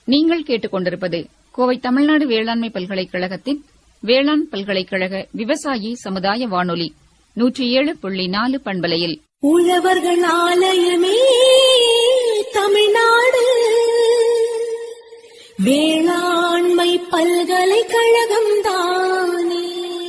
நீங்கள் கேட்டுக்கொண்டிருப்பது கோவை தமிழ்நாடு வேளாண்மை பல்கலைக்கழகத்தின் வேளாண் பல்கலைக்கழக விவசாயி சமுதாய வானொலி நூற்றி ஏழு புள்ளி நாலு பண்பலையில் உழவர்கள் ஆலயமே தமிழ்நாடு வேளாண்மை பல்கலைக்கழகம் தானே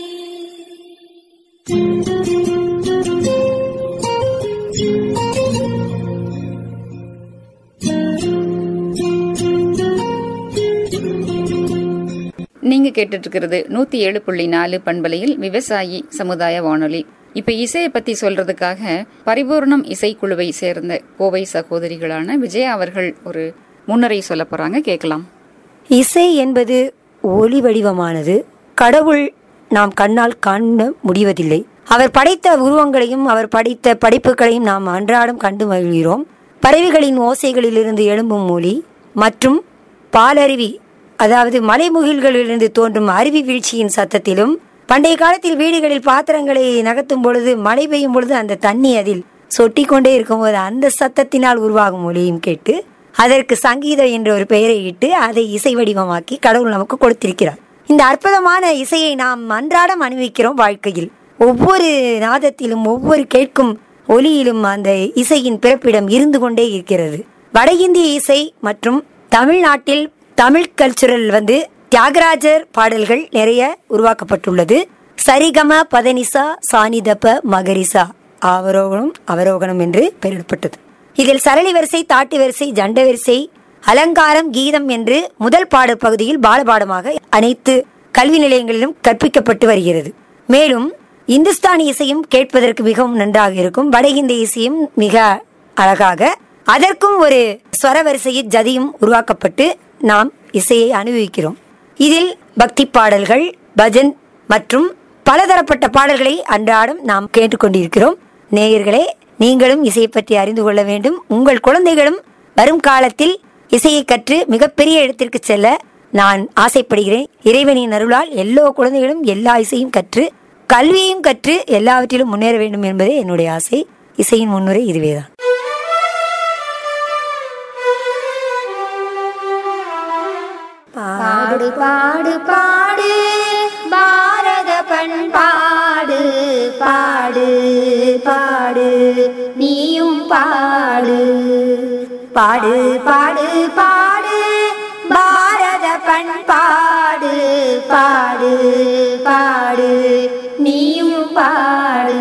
நீங்க கேட்டுட்டு இருக்கிறது நூத்தி ஏழு புள்ளி நாலு பண்பலையில் விவசாயி சமுதாய வானொலி இப்ப இசையை பத்தி சொல்றதுக்காக பரிபூர்ணம் இசைக்குழுவை சேர்ந்த கோவை சகோதரிகளான விஜயா அவர்கள் ஒரு முன்னுரை சொல்ல போறாங்க கேட்கலாம் இசை என்பது ஒளி வடிவமானது கடவுள் நாம் கண்ணால் காண முடிவதில்லை அவர் படைத்த உருவங்களையும் அவர் படைத்த படைப்புகளையும் நாம் அன்றாடம் கண்டு மகிழ்கிறோம் பறவைகளின் ஓசைகளிலிருந்து எழும்பும் ஒலி மற்றும் பாலருவி அதாவது மலைமுகில்களிலிருந்து தோன்றும் அருவி வீழ்ச்சியின் சத்தத்திலும் பண்டைய காலத்தில் வீடுகளில் பாத்திரங்களை நகர்த்தும் பொழுது மழை பெய்யும் பொழுது அந்த தண்ணி அதில் சொட்டி கொண்டே இருக்கும்போது அந்த சத்தத்தினால் உருவாகும் ஒலியும் கேட்டு அதற்கு சங்கீதம் என்ற ஒரு பெயரை இட்டு அதை இசை வடிவமாக்கி கடவுள் நமக்கு கொடுத்திருக்கிறார் இந்த அற்புதமான இசையை நாம் அன்றாடம் அனுபவிக்கிறோம் வாழ்க்கையில் ஒவ்வொரு நாதத்திலும் ஒவ்வொரு கேட்கும் ஒலியிலும் அந்த இசையின் பிறப்பிடம் இருந்து கொண்டே இருக்கிறது வட இந்திய இசை மற்றும் தமிழ்நாட்டில் தமிழ் கல்ச்சுரல் வந்து தியாகராஜர் பாடல்கள் நிறைய உருவாக்கப்பட்டுள்ளது சரிகம பதனிசா சானிதப மகரிசா அவரோகணம் அவரோகணம் என்று பெயரிடப்பட்டது இதில் சரளி வரிசை தாட்டு வரிசை ஜண்ட வரிசை அலங்காரம் கீதம் என்று முதல் பாடல் பகுதியில் பாலபாடமாக அனைத்து கல்வி நிலையங்களிலும் கற்பிக்கப்பட்டு வருகிறது மேலும் இந்துஸ்தானி இசையும் கேட்பதற்கு மிகவும் நன்றாக இருக்கும் வட இந்திய இசையும் மிக அழகாக அதற்கும் ஒரு ஸ்வர வரிசையில் ஜதியும் உருவாக்கப்பட்டு நாம் இசையை அனுபவிக்கிறோம் இதில் பக்தி பாடல்கள் பஜன் மற்றும் பலதரப்பட்ட பாடல்களை அன்றாடம் நாம் கேட்டுக்கொண்டிருக்கிறோம் நேயர்களே நீங்களும் இசையை பற்றி அறிந்து கொள்ள வேண்டும் உங்கள் குழந்தைகளும் வரும் காலத்தில் இசையை கற்று மிகப்பெரிய இடத்திற்கு செல்ல நான் ஆசைப்படுகிறேன் இறைவனின் அருளால் எல்லா குழந்தைகளும் எல்லா இசையும் கற்று கல்வியையும் கற்று எல்லாவற்றிலும் முன்னேற வேண்டும் என்பதே என்னுடைய ஆசை இசையின் முன்னுரை இதுவேதான் பாடு பாடு பாடு பாரத பண்பாடு பாடு பாடு நீயும் பாடு பாடு பாடு பாடு பாரத பண்பாடு பாடு பாடு நீயும் பாடு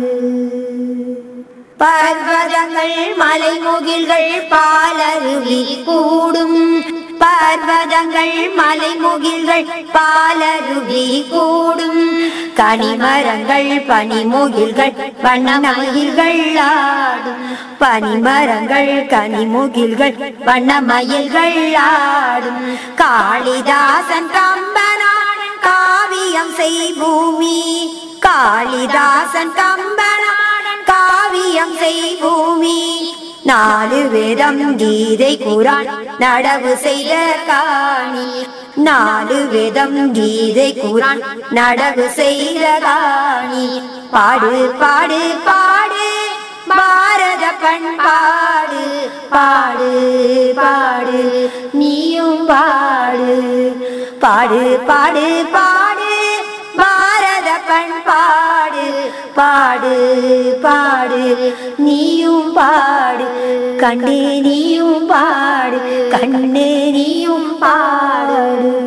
பர்வதங்கள் மலைமுகில்கள் பாலருவி கூடும் பர்வதங்கள் மலைமுகில்கள் பாலருவி கூடும் கனிமரங்கள் பனிமுகில்கள் வண்ணமயில்கள் ஆடும் பனிமரங்கள் கனிமுகில்கள் வண்ணமயில்கள் ஆடும் காளிதாசன் கம்பனாடன் காவியம் செய் பூமி காளிதாசன் கம்பனாடன் காவியம் செய் பூமி நாலு வேதம் கீதை குரான் நடவு செய்த காணி நாலு வேதம் கீதை குரான் நடவு செய்த காணி பாடு பாடு பாடு பாரத பண்பாடு பாடு பாடு நீயும் பாடு பாடு பாடு பாடு பாரத பண்பாடு பாடு பாடு நீயும் பாடு கண்ணே நீயும் பாடு கண்ணே நீயும் பாடு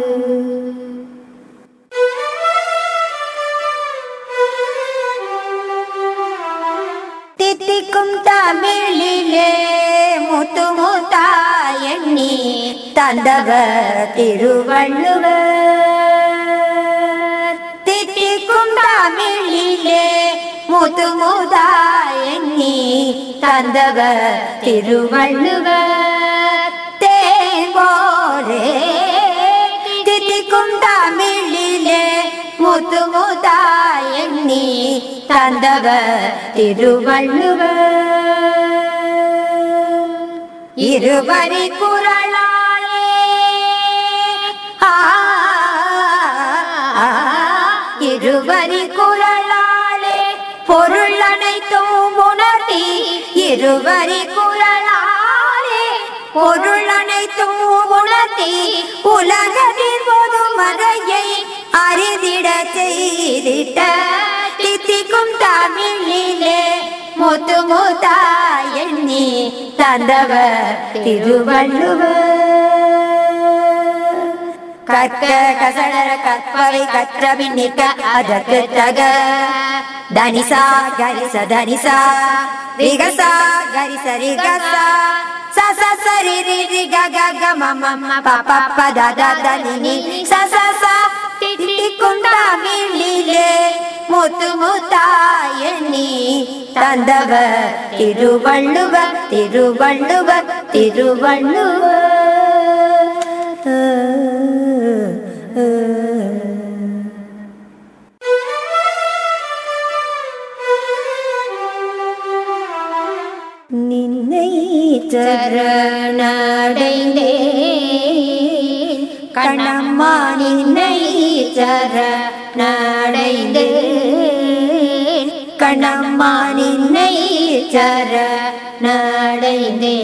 தித்திக்கும் தமிழிலே முத்து முத்தாயண்ணி தந்தவர் திருவள்ளுவர் தித்திக்கும் தமிழிலே முத்து முதாயண்ணி தந்தவர் திருவள்ளுவர் தேங்கோரே தித்திக்கும் தமிழிலே முத்து முதாயண்ணி தந்தவர் திருவள்ளுவர் இருவரி குரலாலே ஆ, ஆ, இருவரி குரலாலே பொருள் அனைத்தும் உணர்த்தி இருவரி குரலாலே பொருள் அனைத்தும் உணர்த்தி உலகத்தின் பொது மறையை அறிந்திட செய்திட்ட தித்திக்கும் தமிழிலே முத்து முத்தா எண்ணி தந்தவர் திருவள்ளுவர் கற்க கசடர கற்பவை கற்றபின் நிற்க அதற்கு தக தனிசா கரிச தனிசா ரிகசா கரிச ரிகசா ச ச ச ரி ரி ரி க க க ம ம ம ப ப ப த த த நி நி ச ச ச தித்திக்கும் தமிழிலே முத்து முத்தா எண்ணி தந்தவர் திருவள்ளுவர் திருவள்ளுவர் திருவள்ளுவர் நின்னை சரணடைந்தே கண்ணம்மா நின்னை சரணடைந்தே கண்ணம்மா நின்னை சரணடைந்தே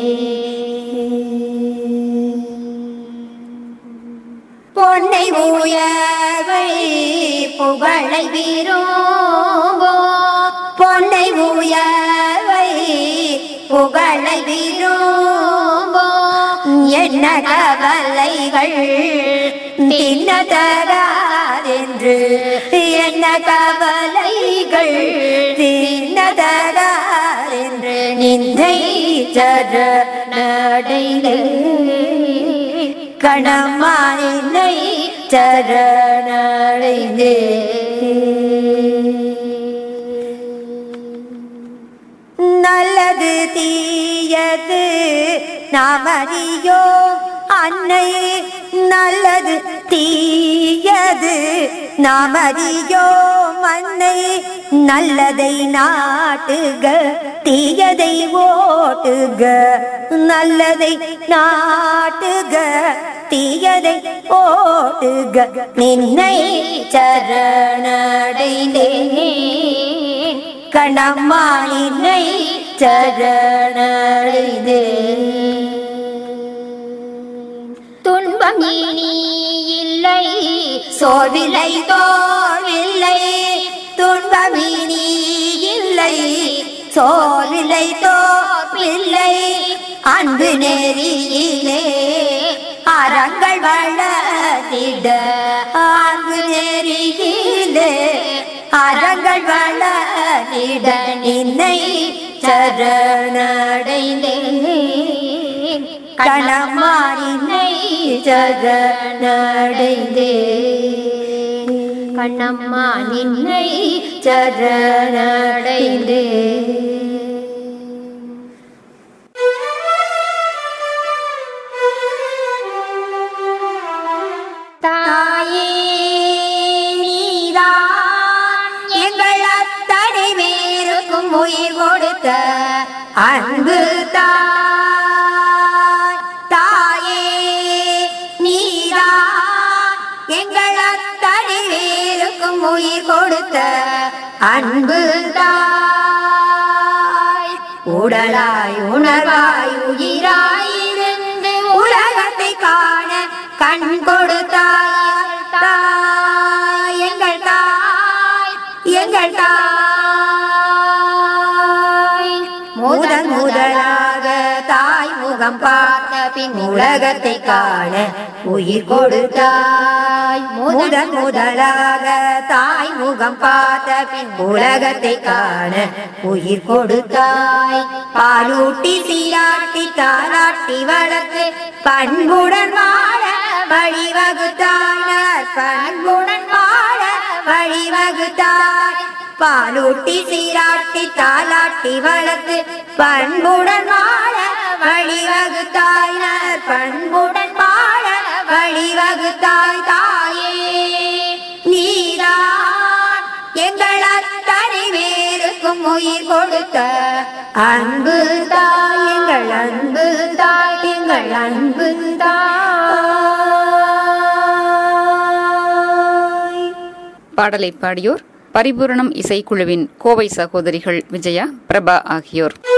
பொன்னை உயர்வை புகழை விரும்போ பொன்னை உயர்வை புகழை விரும்போ என்ன கவலைகள் தின்னதராதென்று என்ன கவலைகள் தின்னதராதென்று நிந்தை சர நடைந்து கணமானினை சரணடைந்தே நல்லது தீயது நாம் அறியோ அன்னை நல்லது தீயது நாம் அறியோ அன்னை நல்லதை நாட்டுக தீயதை ஓட்டுக நல்லதை நாட்டுக தீயதை ஓட்டுக நின்னை சரணடைந்தேன் கணம்மா நின்னை சரணடைந்தே துன்பம் இனி இல்லை சோர்வில்லை தோர்வில்லை துன்பம் இனி இல்லை சோர்வில்லை தோர்வில்லை அன்பு நெறியிலே அறங்கள் வளர்த்திட அன்பு நெறியிலே அறங்கள் வளர்த்திட நின்னை சரணடைந்தேன் கணமாரினை சரணடைந்தே கண்ணம்மா நின்னை சரணடைந்தே தாயே நீதான் எங்கள் அத்தனை பேருக்கும் உயிர் கொடுத்த அன்பு தாய் தாயே நீதான் எங்கள் அத்தனை பேருக்கும் உயிர் கொடுத்த அன்பு தாய் உடலாய் உணர்வாய் உயிராயிருந்து உலகத்தை காண கண் கொடுத்தாய் தாய் எங்கள் தாய் எங்கள் தாய் முதன் முதலாக தாய் முகம் பார்த்த பின் உலகத்தை காண உயிர் கொடுத்தாய் முதன் முதலாக தாய் முகம் பார்த்த பின் உலகத்தை காண உயிர் கொடுத்தாய் பாலூட்டி சீராட்டி தாராட்டி வளர்த்து பண்புடன் வாழ வழிவகுத்தாய் பண்புடன் வாழ வழிவகுத்தாய் பாலூட்டி சீராட்டி தாலாட்டி வளர்த்து பண்புடன் வாழ வழிவகுத்தாய் பண்புடன் வாழ வழிவகுத்தாய் தாயே நீதான் எங்கள் அத்தனை பேருக்கும் உயிர் கொடுத்த அன்பு தாய் எங்கள் அன்பு தாய் எங்கள் அன்பு தாய் பாடலை பாடியோர் பரிபூரணம் இசைக்குழுவின் கோவை சகோதரிகள் விஜயா பிரபா ஆகியோர்